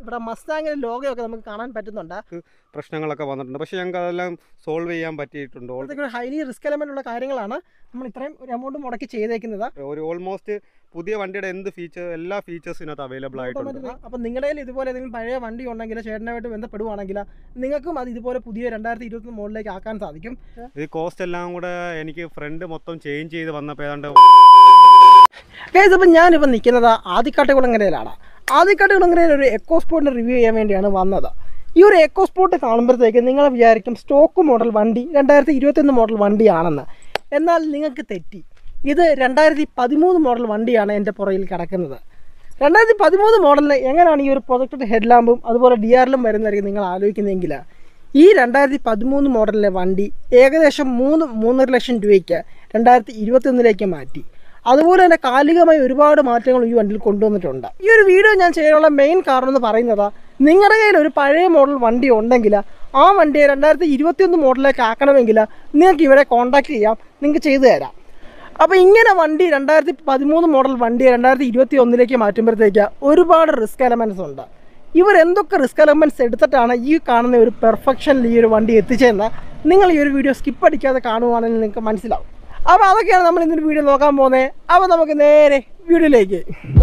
ഇവിടെ മസ്താങ്ങിൻ്റെ ലോഗയൊക്കെ നമുക്ക് കാണാൻ പറ്റുന്നുണ്ട് പ്രശ്നങ്ങളൊക്കെ വന്നിട്ടുണ്ട് പക്ഷേ ഞങ്ങൾക്ക് അതെല്ലാം സോൾവ് ചെയ്യാൻ പറ്റിയിട്ടുണ്ട് ഓൾ- അതൊക്കെ ഒരു ഹൈലി റിസ്ക് എലമെൻ്റ് ഉള്ള കാര്യങ്ങളാണ് നമ്മൾ ഇത്രയും ഒരു എമൗണ്ട് മുടക്കി ചെയ്തേക്കുന്നത് ഒരു ഓൾമോസ്റ്റ് പുതിയ വണ്ടിയുടെ എന്ത് ഫീച്ചർ എല്ലാ ഫീച്ചേഴ്സും ഇതിനകത്ത് അവൈലബിൾ ആയിട്ടുണ്ട് അപ്പം നിങ്ങളുടെ കയ്യിൽ ഇതുപോലെ ഏതെങ്കിലും പഴയ വണ്ടി ഉണ്ടെങ്കിൽ ചേട്ടനുമായിട്ട് ബന്ധപ്പെടുവാണെങ്കിൽ നിങ്ങൾക്കും അത് ഇതുപോലെ പുതിയ രണ്ടായിരത്തി ഇരുപത്തി മോഡലിലേക്ക് ആക്കാൻ സാധിക്കും ഇത് കോസ്റ്റ് എല്ലാം കൂടെ എനിക്ക് ഫ്രണ്ട് മൊത്തം ചേഞ്ച് ചെയ്ത് വന്നപ്പോൾ ഏതാണ്ട് ഗൈസ് അപ്പം ഞാനിപ്പോൾ നിൽക്കുന്നത് ആദിക്കാട്ടുകുളങ്ങരയിലാണ് ആദിക്കാട്ടുകുളങ്ങരയിൽ ഒരു എക്കോ സ്പോർട്ടിന് റിവ്യൂ ചെയ്യാൻ വേണ്ടിയാണ് വന്നത് ഈ ഒരു എക്കോ സ്പോർട്ട് കാണുമ്പോഴത്തേക്ക് നിങ്ങൾ വിചാരിക്കും സ്റ്റോക്ക് മോഡൽ വണ്ടി രണ്ടായിരത്തി ഇരുപത്തൊന്ന് മോഡൽ വണ്ടിയാണെന്ന് എന്നാൽ നിങ്ങൾക്ക് തെറ്റി ഇത് രണ്ടായിരത്തി പതിമൂന്ന് മോഡൽ വണ്ടിയാണ് എൻ്റെ പുറകിൽ കിടക്കുന്നത് രണ്ടായിരത്തി പതിമൂന്ന് മോഡലിന് എങ്ങനെയാണ് ഈ ഒരു പ്രൊജക്റ്റഡ് ഹെഡ് ലാമ്പും അതുപോലെ ഡി ആറിലും വരുന്നതായിരിക്കും നിങ്ങൾ ആലോചിക്കുന്നതെങ്കിൽ ഈ രണ്ടായിരത്തി പതിമൂന്ന് മോഡലിലെ വണ്ടി ഏകദേശം മൂന്ന് മൂന്നര ലക്ഷം രൂപയ്ക്ക് രണ്ടായിരത്തി ഇരുപത്തൊന്നിലേക്ക് മാറ്റി അതുപോലെ തന്നെ കാലികമായി ഒരുപാട് മാറ്റങ്ങൾ ഈ വണ്ടിയിൽ കൊണ്ടുവന്നിട്ടുണ്ട് ഈ ഒരു വീഡിയോ ഞാൻ ചെയ്യാനുള്ള മെയിൻ കാരണം എന്ന് പറയുന്നത് നിങ്ങളുടെ കയ്യിൽ ഒരു പഴയ മോഡൽ വണ്ടി ഉണ്ടെങ്കിൽ ആ വണ്ടിയെ രണ്ടായിരത്തി ഇരുപത്തിയൊന്ന് മോഡലിലേക്ക് ആക്കണമെങ്കിൽ നിങ്ങൾക്ക് ഇവരെ കോൺടാക്ട് ചെയ്യാം നിങ്ങൾക്ക് ചെയ്തു തരാം അപ്പോൾ ഇങ്ങനെ വണ്ടി രണ്ടായിരത്തി പതിമൂന്ന് മോഡൽ വണ്ടി രണ്ടായിരത്തി ഇരുപത്തി ഒന്നിലേക്ക് മാറ്റുമ്പോഴത്തേക്ക് ഒരുപാട് റിസ്ക് എലമെൻറ്റ്സ് ഉണ്ട് ഇവർ എന്തൊക്കെ റിസ്ക് എലമെൻറ്റ്സ് എടുത്തിട്ടാണ് ഈ കാണുന്ന ഒരു പെർഫെക്ഷനിൽ ഈ ഒരു വണ്ടി എത്തിച്ചതെന്ന് നിങ്ങൾ ഈ ഒരു വീഡിയോ സ്കിപ്പ് അടിക്കാതെ കാണുവാണെങ്കിൽ നിങ്ങൾക്ക് മനസ്സിലാവും അപ്പോൾ അതൊക്കെയാണ് നമ്മൾ ഇന്നൊരു വീഡിയോ നോക്കാൻ പോകുന്നത് അപ്പോൾ നമുക്ക് നേരെ വീഡിയോയിലേക്ക്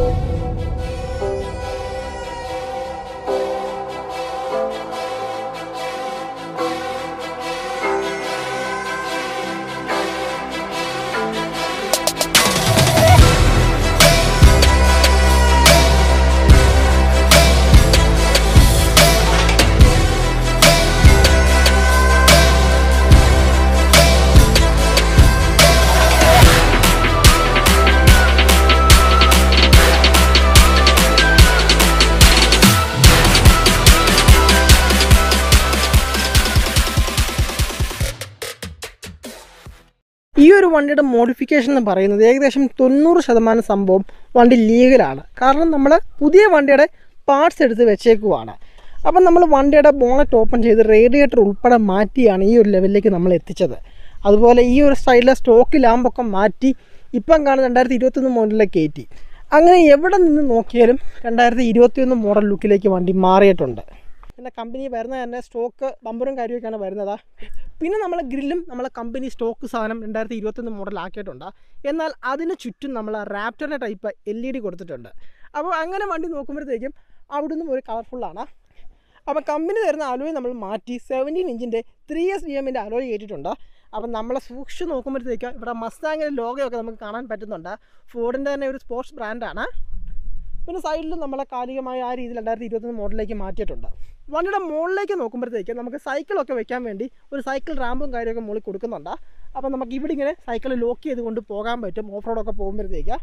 ഈ ഒരു വണ്ടിയുടെ മോഡിഫിക്കേഷൻ എന്ന് പറയുന്നത് ഏകദേശം തൊണ്ണൂറ് ശതമാനം സംഭവം വണ്ടി ലീഗലാണ് കാരണം നമ്മൾ പുതിയ വണ്ടിയുടെ പാർട്സ് എടുത്ത് വെച്ചേക്കുവാണ് അപ്പം നമ്മൾ വണ്ടിയുടെ ബോണറ്റ് ഓപ്പൺ ചെയ്ത് റേഡിയേറ്റർ ഉൾപ്പെടെ മാറ്റിയാണ് ഈ ഒരു ലെവലിലേക്ക് നമ്മൾ എത്തിച്ചത് അതുപോലെ ഈ ഒരു സൈഡിലെ സ്റ്റോക്ക് ലാമ്പൊക്കെ മാറ്റി ഇപ്പം കാണുന്ന രണ്ടായിരത്തി ഇരുപത്തൊന്ന് മോഡലിലേക്ക് കയറ്റി അങ്ങനെ എവിടെ നിന്ന് നോക്കിയാലും രണ്ടായിരത്തി ഇരുപത്തിയൊന്ന് മോഡൽ ലുക്കിലേക്ക് വണ്ടി മാറിയിട്ടുണ്ട് പിന്നെ കമ്പനി വരുന്നത് തന്നെ സ്റ്റോക്ക് ബമ്പറും കാര്യമൊക്കെയാണ് വരുന്നത് പിന്നെ നമ്മളെ ഗ്രില്ലും നമ്മളെ കമ്പനി സ്റ്റോക്ക് സാധനം രണ്ടായിരത്തി ഇരുപത്തൊന്ന് മോഡൽ ആക്കിയിട്ടുണ്ട് എന്നാൽ അതിന് ചുറ്റും നമ്മൾ റാപ്റ്ററിൻ്റെ ടൈപ്പ് എൽ ഇ ഡി കൊടുത്തിട്ടുണ്ട് അപ്പോൾ അങ്ങനെ വണ്ടി നോക്കുമ്പോഴത്തേക്കും അവിടുന്ന് ഒരു കളർഫുള്ളാണ് അപ്പോൾ കമ്പനി തരുന്ന അലോയ് നമ്മൾ മാറ്റി സെവൻറ്റീൻ ഇഞ്ചിൻ്റെ ത്രീ എസ് ഡി എമ്മിൻ്റെ അലോയ് കയറ്റിയിട്ടുണ്ട് അപ്പം നമ്മളെ സൂക്ഷിച്ച് നോക്കുമ്പോഴത്തേക്ക് ഇവിടെ മസ്താങ്ങിൻ്റെ ലോഗയൊക്കെ നമുക്ക് കാണാൻ പറ്റുന്നുണ്ട് ഫോർഡിൻ്റെ തന്നെ ഒരു സ്പോർട്സ് ബ്രാൻഡാണ് പിന്നെ സൈഡിലും നമ്മളെ കാലികമായ ആ രീതിയിൽ രണ്ടായിരത്തി ഇരുപത്തൊന്ന് മോഡലിലേക്ക് മാറ്റിയിട്ടുണ്ട് വണ്ടിയുടെ മുകളിലേക്ക് നോക്കുമ്പോഴത്തേക്ക് നമുക്ക് സൈക്കിളൊക്കെ വെക്കാൻ വേണ്ടി ഒരു സൈക്കിൾ റാമ്പും കാര്യമൊക്കെ മുകളിൽ കൊടുക്കുന്നുണ്ട് അപ്പോൾ നമുക്ക് ഇവിടെ ഇങ്ങനെ സൈക്കിൾ ലോക്ക് ചെയ്ത് കൊണ്ട് പോകാൻ പറ്റും ഓഫ് റോഡൊക്കെ പോകുമ്പോഴത്തേക്ക്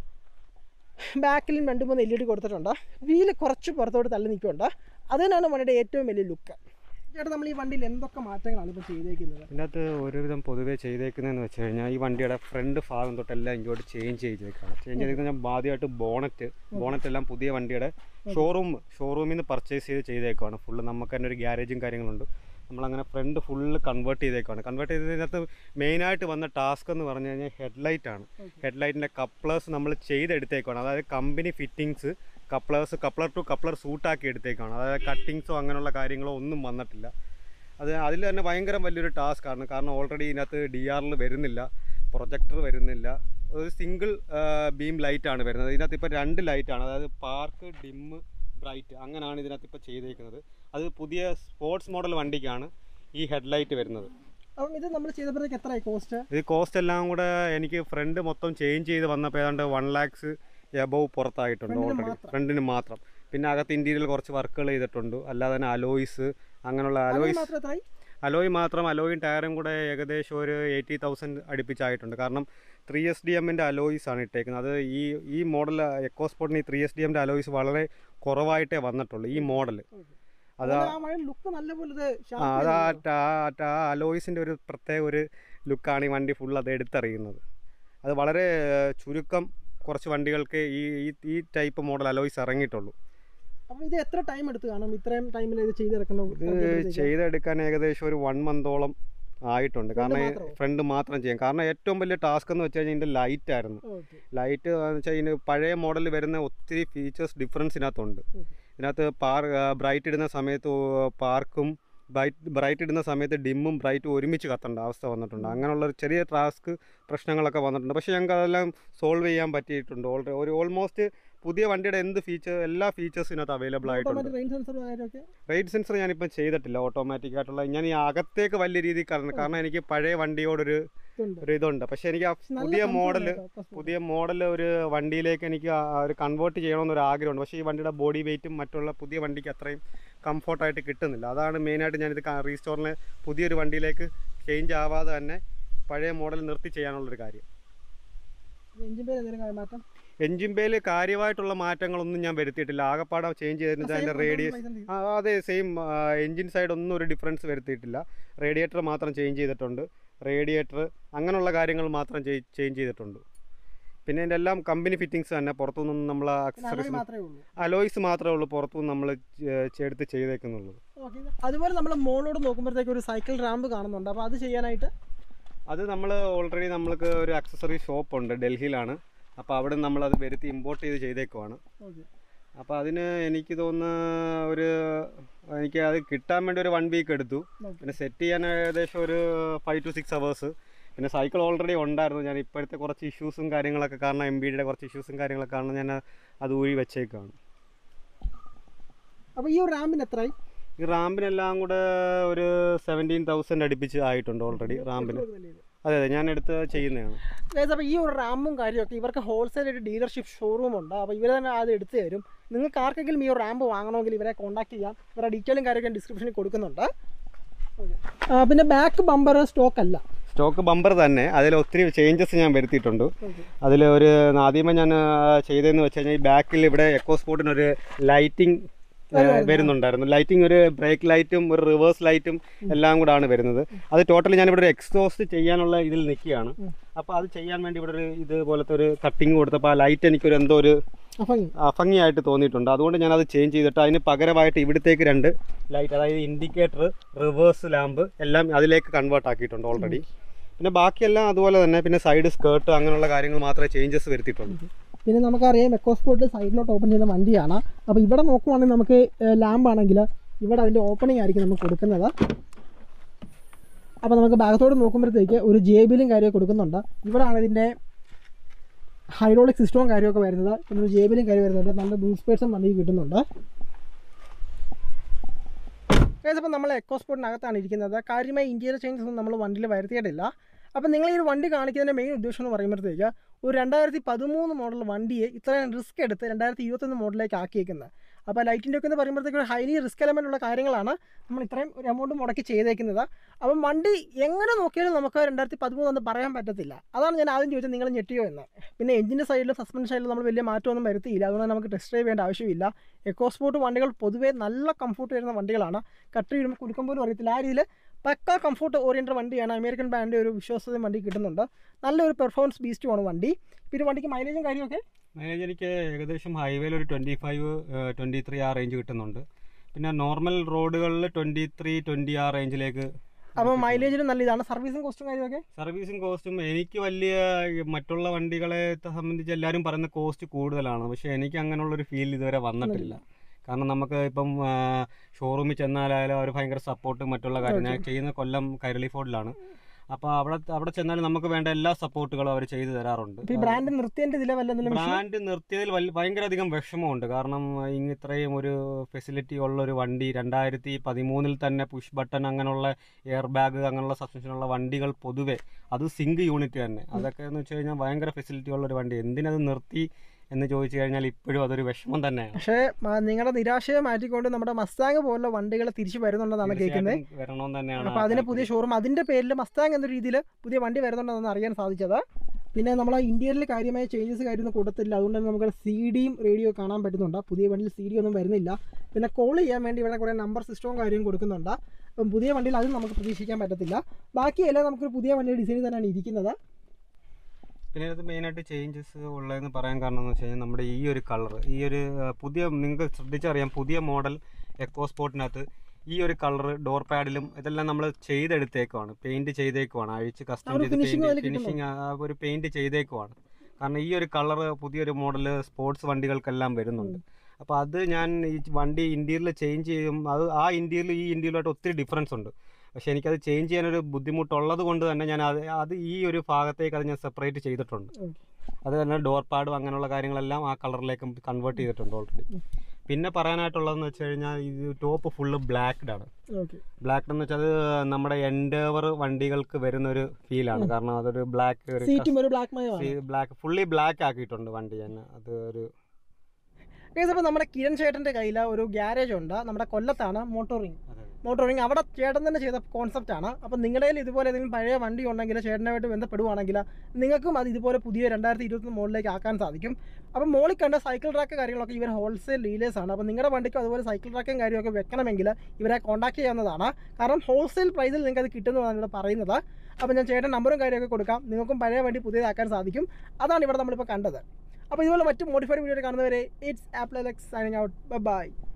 ബാക്കിലും രണ്ട് മൂന്ന് എൽ ഇ ഡി കൊടുത്തിട്ടുണ്ട് വീല് കുറച്ച് പുറത്തോട്ട് തള്ളി നിൽക്കുന്നുണ്ട് അത് തന്നെയാണ് വണ്ടിയുടെ ഏറ്റവും വലിയ ലുക്ക് ചേട്ടാ നമ്മൾ ഈ വണ്ടിയിൽ എന്തൊക്കെ മാറ്റങ്ങളാണ് ഇപ്പോൾ ചെയ്തേക്കുന്നത് ഇതിനകത്ത് ഒരുവിധം പൊതുവേ ചെയ്തേക്കുന്നതെന്ന് വെച്ച് കഴിഞ്ഞാൽ ഈ വണ്ടിയുടെ ഫ്രണ്ട് ഭാഗം തൊട്ടെല്ലാം ഇങ്ങോട്ട് ചേഞ്ച് ചെയ്തേക്കാണ് ചേഞ്ച് ചെയ്തേക്കുന്ന ഞാൻ ആദ്യമായിട്ട് ബോണറ്റ് ബോണറ്റ് എല്ലാം പുതിയ വണ്ടിയുടെ ഷോറൂം ഷോറൂമിൽ നിന്ന് പർച്ചേസ് ചെയ്ത് ചെയ്തേക്കുവാണ് ഫുള്ള് നമുക്ക് തന്നെ ഒരു ഗ്യാരേജും കാര്യങ്ങളുണ്ട് നമ്മളങ്ങനെ ഫ്രണ്ട് ഫുള്ള് കൺവേർട്ട് ചെയ്തേക്കുവാണ് കൺവേർട്ട് ചെയ്തതിനകത്ത് മെയിനായിട്ട് വന്ന ടാസ്ക് എന്ന് പറഞ്ഞു കഴിഞ്ഞാൽ ഹെഡ്ലൈറ്റ് ആണ് ഹെഡ്ലൈറ്റിൻ്റെ കപ്ലേഴ്സ് നമ്മൾ ചെയ്തെടുത്തേക്കാണ് അതായത് company fittings couplers coupler to coupler സൂട്ടാക്കി എടുത്തേക്കാണ് അതായത് കട്ടിങ്സോ അങ്ങനെയുള്ള കാര്യങ്ങളോ ഒന്നും വന്നിട്ടില്ല അത് അതിൽ തന്നെ ഭയങ്കര വലിയൊരു ടാസ്ക് ആണ് കാരണം ഓൾറെഡി ഇതിനകത്ത് ഡി ആറിൽ വരുന്നില്ല പ്രൊജക്ടർ വരുന്നില്ല ഒരു സിംഗിൾ ബീം ലൈറ്റ് ആണ് വരുന്നത് ഇതിനകത്ത് ഇപ്പോൾ രണ്ട് ലൈറ്റാണ് അതായത് പാർക്ക് ഡിമ്മ് ബ്രൈറ്റ് അങ്ങനെയാണ് ഇതിനകത്ത് ഇപ്പോൾ ചെയ്തേക്കുന്നത് അത് പുതിയ സ്പോർട്സ് മോഡൽ വണ്ടിക്കാണ് ഈ ഹെഡ്ലൈറ്റ് വരുന്നത് അപ്പം ഇത് നമ്മൾ ചെയ്തപ്പോഴത്തേക്ക് എത്രയായി കോസ്റ്റ് ഇത് കോസ്റ്റ് എല്ലാം കൂടെ എനിക്ക് ഫ്രണ്ട് മൊത്തം ചേഞ്ച് ചെയ്ത് വന്നപ്പോൾ ഏതാണ്ട് വൺ ലാക്സ് എബവ് പുറത്തായിട്ടുണ്ട് Front ന് ഓൾറെഡി മാത്രം? ഫ്രണ്ടിന് മാത്രം പിന്നെ അകത്ത് ഇൻറ്റീരിയൽ കുറച്ച് വർക്കുകൾ ചെയ്തിട്ടുണ്ട് അല്ലാതെ തന്നെ അലോയ്സ് അങ്ങനെയുള്ള അലോയ്സ് മാത്രം എത്രയായി അലോയ് മാത്രം അലോയും ടയറും കൂടെ ഏകദേശം ഒരു എയ്റ്റി തൗസൻഡ് അടുപ്പിച്ചായിട്ടുണ്ട് കാരണം ത്രീ എസ് ഡി എമ്മിൻ്റെ അലോയ്സ് ആണ് ഇട്ടേക്കുന്നത് അത് ഈ ഈ മോഡൽ എക്കോസ്പോർട്ടിന് ഈ ത്രീ എസ് ഡി എമ്മിൻ്റെ അലോയ്സ് വളരെ കുറവായിട്ടേ വന്നിട്ടുള്ളൂ ഈ മോഡൽ അത് ആ മഴ ലുക്ക് നല്ലപോലെ ഇത് ആ sharp അത് ആ ചെയ്തിട്ടുണ്ട്. ട- ആ- ആ അലോയ്സിൻ്റെ ഒരു പ്രത്യേക ഒരു ലുക്കാണ് ഈ വണ്ടി ഫുൾ അത് എടുത്തറിയുന്നത് അത് വളരെ ഏഹ്, ചുരുക്കം കുറച്ച് വണ്ടികൾക്ക് ഈ ഈ- ഈ ടൈപ്പ് മോഡൽ അലോയ്സ് ഇറങ്ങിയിട്ടുള്ളൂ അപ്പം ഇത് എത്ര ടൈം എടുത്ത് കാണും ഇത്രയും ടൈമിൽ ഇത് ചെയ്തെടുക്കണം ഇത് ചെയ്തെടുക്കാൻ ഏകദേശം ഒരു വൺ മന്തോളം ആയിട്ടുണ്ട് കാരണം മാത്രമോ? ഫ്രണ്ട് മാത്രം ചെയ്യാം കാരണം ഏറ്റവും വലിയ ടാസ്ക് എന്ന് വെച്ച് കഴിഞ്ഞാൽ ഇതിൻ്റെ ലൈറ്റ് ആയിരുന്നു ഓക്കെ ലൈറ്റ് എന്ന് വെച്ചാൽ ഇതിന് പഴയ മോഡൽ വരുന്ന ഒത്തിരി ഫീച്ചേഴ്സ് ഡിഫറൻസ് ഇതിനകത്തുണ്ട് ഇതിനകത്ത് പാർ ബ്രൈറ്റ് ഇടുന്ന സമയത്ത് ഓ- പാർക്കും ബ്രൈറ്റ് ബ്രൈറ്റ് ഇടുന്ന സമയത്ത് ഡിമ്മും ബ്രൈറ്റും ഒരുമിച്ച് കത്തേണ്ട അവസ്ഥ വന്നിട്ടുണ്ട് അങ്ങനെയുള്ള ഒരു ചെറിയ ടാസ്ക് പ്രശ്നങ്ങളൊക്കെ വന്നിട്ടുണ്ട് പക്ഷേ ഞങ്ങൾക്ക് അതെല്ലാം സോൾവ് ചെയ്യാൻ പറ്റിയിട്ടുണ്ട് ഓൾറെഡി ഒരു ഓൾമോസ്റ്റ് പുതിയ വണ്ടിയുടെ എന്ത് ഫീച്ചർ എല്ലാ ഫീച്ചേഴ്സും ഇതിനകത്ത് അവൈലബിൾ ആയിട്ടുണ്ട് ഓട്ടോമാറ്റിക് റെയിൻ സെൻസർ കാര്യമൊക്കെ റേറ്റ് സെൻസർ ഞാനിപ്പം ചെയ്തിട്ടില്ല ഓട്ടോമാറ്റിക് ആയിട്ടുള്ള ഞാൻ ഈ അകത്തേക്ക് വലിയ രീതിയിൽ കാരണം കാരണം എനിക്ക് പഴയ വണ്ടിയോടൊരു ഉണ്ട് ഒരു ഇതുണ്ട് പക്ഷേ എനിക്ക് ആ നല്ല പുതിയ comfort മോഡൽ ആണ് കേട്ടോ, Cosmos. പുതിയ മോഡൽ ഒരു വണ്ടിയിലേക്ക് എനിക്ക് ആ ഒരു കൺവേർട്ട് ചെയ്യണമെന്നൊരു ആഗ്രഹമുണ്ട് പക്ഷേ ഈ വണ്ടിയുടെ ബോഡി വെയിറ്റും മറ്റുള്ള പുതിയ വണ്ടിക്ക് അത്രയും കംഫർട്ടായിട്ട് കിട്ടുന്നില്ല അതാണ് മെയിനായിട്ട് ഞാനിത് റീസ്റ്റോറിന് പുതിയൊരു വണ്ടിയിലേക്ക് ചേഞ്ച് ആവാതെ തന്നെ പഴയ മോഡൽ നിർത്തി ചെയ്യാനുള്ളൊരു കാര്യം എഞ്ചിൻ പേര് എന്തെങ്കിലും കാര്യം മാറ്റം എൻജിൻ ബേയിൽ കാര്യമായിട്ടുള്ള മാറ്റങ്ങളൊന്നും ഞാൻ വരുത്തിയിട്ടില്ല ആകപ്പാടെ ചേഞ്ച് ചെയ്തിട്ട് അതിൻ്റെ റേഡിയസ് ആ അതെ സെയിം എൻജിൻ സൈഡ് ഒന്നും ഒരു ഡിഫറൻസ് വരുത്തിയിട്ടില്ല റേഡിയേറ്റർ മാത്രം ചേഞ്ച് ചെയ്തിട്ടുണ്ട് റേഡിയേറ്റർ അങ്ങനെയുള്ള കാര്യങ്ങൾ മാത്രം ചേഞ്ച് ചെയ്തിട്ടുണ്ട് പിന്നെ ഇതിൻ്റെ എല്ലാം കമ്പനി ഫിറ്റിങ്സ് തന്നെ പുറത്തുനിന്നും നമ്മൾ ആക്സസറീസ് മാത്രമേ ഉള്ളൂ അലോയ്സ് മാത്രമേ ഉള്ളൂ പുറത്തുനിന്ന് നമ്മൾ എടുത്ത് ചെയ്തേക്കുന്നുള്ളൂ ഓക്കെ അതുപോലെ നമ്മൾ മോളോട് നോക്കുമ്പോഴത്തേക്ക് ഒരു സൈക്കിൾ റാമ്പ് കാണുന്നുണ്ട് അപ്പോൾ അത് ചെയ്യാനായിട്ട് അത് നമ്മൾ ഓൾറെഡി നമ്മൾക്ക് ഒരു അക്സസറി ഷോപ്പ് ഉണ്ട് ഡൽഹിയിലാണ് അപ്പോൾ അവിടെ നമ്മൾ അത് വരുത്തി ഇമ്പോർട്ട് ചെയ്ത് ചെയ്തേക്കുവാണ് ഓക്കെ അപ്പോൾ അതിന് എനിക്ക് തോന്നുന്ന ഒരു എനിക്ക് അത് കിട്ടാൻ വേണ്ടി ഒരു വൺ വീക്ക് എടുത്തു Okay. പിന്നെ സെറ്റ് ചെയ്യാൻ ഏകദേശം ഒരു ഫൈവ് ടു സിക്സ് അവേഴ്സ് പിന്നെ സൈക്കിൾ ഓൾറെഡി ഉണ്ടായിരുന്നു ഞാൻ ഇപ്പോഴത്തെ കുറച്ച് ഇഷ്യൂസും കാര്യങ്ങളൊക്കെ കാരണം എം ബിയുടെ കുറച്ച് ഇഷ്യൂസും കാര്യങ്ങളൊക്കെ കാരണം ഞാൻ അത് ഊരി വെച്ചേക്കാണ് അപ്പോൾ ഈ ഒരു റാമ്പിന് എത്രയായി ഈ റാമ്പിനെല്ലാം കൂടെ ഒരു സെവൻറ്റീൻ തൗസൻഡ് അടുപ്പിച്ച് ആയിട്ടുണ്ട് ഓൾറെഡി റാമ്പിന് അതെ അതെ ഞാൻ എടുത്ത് ചെയ്യുന്നതാണ് ഗൈസ് അപ്പോൾ ഈ ഒരു റാമ്പും കാര്യമൊക്കെ ഇവർക്ക് ഹോൾസെയിൽ ഒരു ഡീലർഷിപ്പ് ഷോറൂം ഉണ്ട് അപ്പോൾ ഇവർ തന്നെ അത് എടുത്തു തരും നിങ്ങൾക്ക് ആർക്കെങ്കിലും ഈ ഒരു റാമ്പ് വാങ്ങണമെങ്കിൽ ഇവരെ കോൺടാക്ട് ചെയ്യാം ഇവരുടെ ഡീറ്റെയിലും കാര്യമൊക്കെ ഡിസ്ക്രിപ്ഷനിൽ കൊടുക്കുന്നുണ്ട് Okay. ആ, പിന്നെ ബാക്ക് ബമ്പർ സ്റ്റോക്ക് അല്ല സ്റ്റോക്ക് ബമ്പർ തന്നെ അതിൽ ഒത്തിരി ചേഞ്ചസ് ഞാൻ വരുത്തിയിട്ടുണ്ട് Okay. അതിൽ ഒരു ആദ്യമേ ഞാൻ ആ, ചെയ്തതെന്ന് വെച്ച് കഴിഞ്ഞാൽ ഈ ബാക്കിൽ ഇവിടെ എക്കോ സ്പോർട്ടിന് ഒരു ലൈറ്റിംഗ് വരുന്നുണ്ടായിരുന്നു ലൈറ്റിംഗ് ഒരു ബ്രേക്ക് ലൈറ്റും ഒരു റിവേഴ്സ് ലൈറ്റും എല്ലാം കൂടാണ് വരുന്നത് അത് ടോട്ടലി ഞാൻ ഇവിടെ ഒരു എക്സോസ്റ്റ് ചെയ്യാനുള്ള ഇതിൽ നിൽക്കുകയാണ് അപ്പോൾ അത് ചെയ്യാൻ വേണ്ടി ഇവിടെ ഒരു ഇതുപോലത്തെ ഒരു കട്ടിങ് കൊടുത്തപ്പോൾ ആ ലൈറ്റ് എനിക്കൊരു എന്തോ ഒരു അപ്പം ആ, ഭംഗിയായിട്ട് തോന്നിയിട്ടുണ്ട് അതുകൊണ്ട് ഞാൻ അത് ചേഞ്ച് ചെയ്തിട്ട് അതിന് പകരമായിട്ട് ഇവിടത്തേക്ക് രണ്ട് ലൈറ്റ് അതായത് ഇൻഡിക്കേറ്റർ റിവേഴ്സ് ലാമ്പ് എല്ലാം അതിലേക്ക് കൺവേർട്ട് ആക്കിയിട്ടുണ്ട് ഓൾറെഡി പിന്നെ ബാക്കിയെല്ലാം അതുപോലെ തന്നെ പിന്നെ സൈഡ് സ്കേർട്ട് അങ്ങനെയുള്ള കാര്യങ്ങൾ മാത്രമേ ചേഞ്ചസ് വരുത്തിയിട്ടുള്ളൂ പിന്നെ നമുക്കറിയാം എക്കോസ്പോർട്ട് സൈഡിലോട്ട് ഓപ്പൺ ചെയ്യുന്ന വണ്ടിയാണ് അപ്പോൾ ഇവിടെ നോക്കുവാണെങ്കിൽ നമുക്ക് ലാമ്പ് ആണെങ്കിൽ ഇവിടെ അതിൻ്റെ ഓപ്പണിംഗ് ആയിരിക്കും നമുക്ക് കൊടുക്കുന്നത് അപ്പോൾ നമുക്ക് ഭാഗത്തോട് നോക്കുമ്പോഴത്തേക്ക് ഒരു ജെ ബിലും കാര്യമൊക്കെ കൊടുക്കുന്നുണ്ട് ഇവിടെയാണ് ഇതിൻ്റെ ഹൈഡ്രോളിക് സിസ്റ്റവും കാര്യമൊക്കെ വരുന്നത് പിന്നെ ഒരു ജെ ബിലും കാര്യം വരുന്നുണ്ട് നല്ല ബൂസ്റ്റ് പേഴ്സും വണ്ടി കിട്ടുന്നുണ്ട് അപ്പോൾ നമ്മൾ എക്കോസ്പോർട്ടിനകത്താണ് ഇരിക്കുന്നത് കാര്യമായി ഇന്ത്യയിലെ ചേഞ്ചസ് ഒന്നും നമ്മൾ വണ്ടിയിൽ വരുത്തിയിട്ടില്ല അപ്പോൾ നിങ്ങൾ ഈ ഒരു വണ്ടി കാണിക്കുന്നതിൻ്റെ മെയിൻ ഉദ്ദേശം എന്ന് പറയുമ്പോഴത്തേക്ക് ഒരു രണ്ടായിരത്തി പതിമൂന്ന് മോഡൽ വണ്ടിയെ ഇത്രയും റിസ്ക് എടുത്ത് രണ്ടായിരത്തി ഇരുപത്തൊന്ന് മോഡലിലേക്ക് ആക്കിയേക്കുന്നത് അപ്പോൾ ലൈറ്റിൻ്റെ ഒക്കെ എന്ന് പറയുമ്പോഴത്തേക്ക് ഒരു ഹൈലി റിസ്ക് എലമെൻ്റ് ഉള്ള കാര്യങ്ങളാണ് നമ്മൾ ഇത്രയും ഒരു എമൗണ്ട് മുടക്കി ചെയ്തേക്കുന്നത് അപ്പം വണ്ടി എങ്ങനെ നോക്കിയാലും നമുക്ക് രണ്ടായിരത്തി പതിമൂന്ന് പറയാൻ പറ്റത്തില്ല അതാണ് ഞാൻ ആദ്യം ചോദിച്ചത് നിങ്ങൾ ഞെട്ടിയോ എന്ന് പിന്നെ എഞ്ചിൻ്റെ സൈഡിലും സസ്പെൻഷൻ സൈഡിലും നമ്മൾ വലിയ മാറ്റമൊന്നും വരുത്തിയില്ല അതുകൊണ്ട് നമുക്ക് ടെസ്റ്റ് ഡ്രൈവ് ചെയ്യേണ്ട ആവശ്യമില്ല എക്കോസ്പോർട്ട് വണ്ടികൾ പൊതുവേ നല്ല കംഫർട്ട് വരുന്ന വണ്ടികളാണ് കട്ട് ചെയ്യുമ്പോൾ കുലുക്കം പോലും അറിയത്തില്ല ആ രീതിയിൽ പക്ക കംഫർട്ട് ഓറിയൻറ്റഡ് വണ്ടിയാണ് അമേരിക്കൻ ബ്രാൻഡ് ഒരു വിശ്വാസതയും വണ്ടി കിട്ടുന്നുണ്ട് നല്ലൊരു പെർഫോമൻസ് ബീസ്റ്റുമാണ് വണ്ടി പിന്നെ വണ്ടിക്ക് മൈലേജും കാര്യമൊക്കെ മൈലേജ് എനിക്ക് ഏകദേശം ഹൈവേയിൽ ഒരു ട്വൻറ്റി ഫൈവ് ട്വൻറ്റി ത്രീ ആ റേഞ്ച് കിട്ടുന്നുണ്ട് പിന്നെ നോർമൽ റോഡുകളിൽ ട്വൻറ്റി ത്രീ ട്വൻറ്റി ആ റേഞ്ചിലേക്ക് അപ്പോൾ മൈലേജിലും നല്ല ഇതാണ് സർവീസും കോസ്റ്റും കാര്യമൊക്കെ സർവീസിങ് കോസ്റ്റും എനിക്ക് വലിയ ഈ മറ്റുള്ള വണ്ടികളെ ത- സംബന്ധിച്ച് എല്ലാവരും പറയുന്ന കോസ്റ്റ് കൂടുതലാണ് പക്ഷേ എനിക്ക് അങ്ങനെയുള്ളൊരു ഫീൽ ഇതുവരെ വന്നിട്ടില്ല കാരണം നമുക്ക് ഇപ്പം ഷോറൂമിൽ ചെന്നാലായാലും അവർ ഭയങ്കര സപ്പോർട്ട് മറ്റുള്ള കാര്യം ഞാൻ ചെയ്യുന്ന കൊല്ലം കൈരളി ഫോർഡിലാണ് അപ്പോൾ അവിടെ അവിടെ ചെന്നാലും നമുക്ക് വേണ്ട എല്ലാ സപ്പോർട്ടുകളും അവർ ചെയ്തു തരാറുണ്ട് ഇപ്പോൾ ഈ ബ്രാൻഡ് നിർത്തിയതിൻ്റെ ഇതിലെ വല്ല എന്തെങ്കിലും വിഷയം ബ്രാൻഡ് നിർത്തിയതിൽ വലിയ ഭയങ്കര അധികം വിഷമമുണ്ട് കാരണം ഇങ്ങ് ഇത്രയും ഒരു ഫെസിലിറ്റി ഉള്ള ഒരു വണ്ടി രണ്ടായിരത്തി പതിമൂന്നിൽ തന്നെ പുഷ് ബട്ടൺ അങ്ങനെയുള്ള എയർ ബാഗ് അങ്ങനെയുള്ള സസ്പെൻഷനുള്ള വണ്ടികൾ പൊതുവെ അത് സിങ്ക് യൂണിറ്റ് തന്നെ അതൊക്കെ എന്ന് വെച്ച് കഴിഞ്ഞാൽ ഭയങ്കര ഫെസിലിറ്റി ഉള്ള ഒരു വണ്ടി എന്തിനത് നിർത്തി എന്ന് ചോദിച്ചു കഴിഞ്ഞാൽ ഇപ്പോഴും അതൊരു വിഷമം തന്നെയാണ് പക്ഷേ മ- നിങ്ങളുടെ നിരാശയെ മാറ്റിക്കൊണ്ട് നമ്മുടെ മസ്താങ് പോലുള്ള വണ്ടികൾ തിരിച്ചു വരുന്നുണ്ടെന്നാണ് കേൾക്കുന്നത് തീർച്ചയായിട്ടും വരണമെന്ന് തന്നെയാണ് അപ്പോൾ അതിന് പുതിയ ഷോറൂം അതിൻ്റെ പേരിൽ മസ്താങ് എന്ന രീതിയിൽ പുതിയ വണ്ടി വരുന്നുണ്ടെന്നാണ് അറിയാൻ സാധിച്ചത് പിന്നെ നമ്മൾ ഇന്ത്യയിൽ കാര്യമായ ചേഞ്ചസ് കാര്യമൊന്നും കൊടുത്തില്ല അതുകൊണ്ട് തന്നെ നമുക്ക് സി ഡിയും റേഡിയോ കാണാൻ പറ്റുന്നുണ്ട് പുതിയ വണ്ടിയിൽ സി ഡി ഒന്നും വരുന്നില്ല പിന്നെ കോൾ ചെയ്യാൻ വേണ്ടി ഇവിടെ കുറേ നമ്പർ സിസ്റ്റവും കാര്യവും കൊടുക്കുന്നുണ്ട് അപ്പം പുതിയ വണ്ടിയിൽ അതും നമുക്ക് പ്രതീക്ഷിക്കാൻ പറ്റത്തില്ല ബാക്കിയെല്ലാം നമുക്കൊരു പുതിയ വണ്ടിയുടെ ഡിസൈനിൽ തന്നെയാണ് ഇരിക്കുന്നത് പിന്നെ ഇത് മെയിനായിട്ട് ചേഞ്ചസ് ഉള്ളതെന്ന് പറയാൻ കാരണം എന്ന് വെച്ച് കഴിഞ്ഞാൽ നമ്മുടെ ഈ ഒരു കളർ ഈ ഒരു ആ, പുതിയ നിങ്ങൾക്ക് ശ്രദ്ധിച്ചറിയാം പുതിയ മോഡൽ എക്കോ സ്പോർട്ടിനകത്ത് ഈ ഒരു കളർ ഡോർ പാഡിലും ഇതെല്ലാം നമ്മൾ ചെയ്തെടുത്തേക്കുവാണ് പെയിന്റ് ചെയ്തേക്കുവാണ് അഴിച്ച് കസ്റ്റം ആ ഒരു ചെയ്ത് finishing അതിൽ പെയിന്റ് ഫിനിഷിങ് ഒരു പെയിന്റ് ചെയ്തേക്കുവാണ് കാരണം ഈ ഒരു കളർ പുതിയൊരു മോഡൽ സ്പോർട്സ് വണ്ടികൾക്കെല്ലാം വരുന്നുണ്ട് അപ്പോൾ അത് ഞാൻ ഈ വണ്ടി ഇന്റീരിയൽ ചേഞ്ച് ചെയ്യും അത് ആ ഇന്റീരിയൽ ഈ ഇന്റീരിയലുമായിട്ട് ഒത്തിരി ഡിഫറൻസ് ഉണ്ട് പക്ഷെ എനിക്കത് ചേഞ്ച് ചെയ്യാനൊരു ബുദ്ധിമുട്ടുള്ളത് കൊണ്ട് തന്നെ ഞാൻ അത് അത് ഈ ഒരു ഭാഗത്തേക്ക് അത് ഞാൻ സെപ്പറേറ്റ് ചെയ്തിട്ടുണ്ട് അത് തന്നെ ഡോർ പാഡും അങ്ങനെയുള്ള കാര്യങ്ങളെല്ലാം ആ കളറിലേക്ക് കൺവേർട്ട് ചെയ്തിട്ടുണ്ട് ഓൾറെഡി പിന്നെ പറയാനായിട്ടുള്ളതെന്ന് വെച്ച് കഴിഞ്ഞാൽ ഇത് ടോപ്പ് ഫുള്ള് ബ്ലാക്ക്ഡ് ആണ് ഓക്കെ ബ്ലാക്ക് എന്ന് വെച്ചാൽ അത് നമ്മുടെ എൻഡേവർ വണ്ടികൾക്ക് വരുന്ന ഒരു ഫീലാണ് കാരണം അതൊരു ബ്ലാക്ക് ഒരു സീറ്റും ഒരു ബ്ലാക്ക് മയമാണ് ബ്ലാക്ക് ഫുള്ളി ബ്ലാക്ക് ആക്കിയിട്ടുണ്ട് വണ്ടി തന്നെ അത് ഒരു അപ്പോൾ നമ്മുടെ കിരൺ ചേട്ടൻ്റെ കയ്യിൽ ഒരു ഗ്യാരേജ് ഉണ്ട് നമ്മുടെ കൊല്ലത്താണ് മോട്ടോറിങ് മോട്ടോറിങ് അവിടെ ചേട്ടൻ തന്നെ ചെയ്ത കോൺസെപ്റ്റ് ആണ് അപ്പം നിങ്ങളുടെ കയ്യിൽ ഇതുപോലെ ഏതെങ്കിലും പഴയ വണ്ടി ഉണ്ടെങ്കിൽ ചേട്ടനുമായിട്ട് ബന്ധപ്പെടുവാണെങ്കിൽ നിങ്ങൾക്കും അത് ഇതുപോലെ പുതിയ രണ്ടായിരത്തി ഇരുപത്തി മുകളിലേക്ക് ആക്കാൻ സാധിക്കും അപ്പം മോളിൽ കണ്ട സൈക്കിൾ ട്രാക്ക് കാര്യങ്ങളൊക്കെ ഇവർ ഹോൾസെയിൽ ഡീലേഴ്സ് ആണ് അപ്പം നിങ്ങളുടെ വണ്ടിക്കും അതുപോലെ സൈക്കിൾ ട്രാക്കും കാര്യമൊക്കെ വെക്കണമെങ്കിൽ ഇവരെ കോൺടാക്ട് ചെയ്യാവുന്നതാണ് കാരണം ഹോൾസെയിൽ പ്രൈസിൽ നിങ്ങൾക്ക് അത് കിട്ടുന്നതാണ് ഇവിടെ പറയുന്നത് അപ്പം ഞാൻ ചേട്ടൻ നമ്പറും കാര്യമൊക്കെ കൊടുക്കാം നിങ്ങൾക്കും പഴയ വണ്ടി പുതിയതാക്കാൻ സാധിക്കും അതാണ് ഇവിടെ നമ്മളിപ്പോൾ കണ്ടത് അപ്പോൾ ഇതുപോലെ മറ്റു മോഡിഫൈഡ് വീഡിയോ കാണുന്നവരെ it's aplex signing out by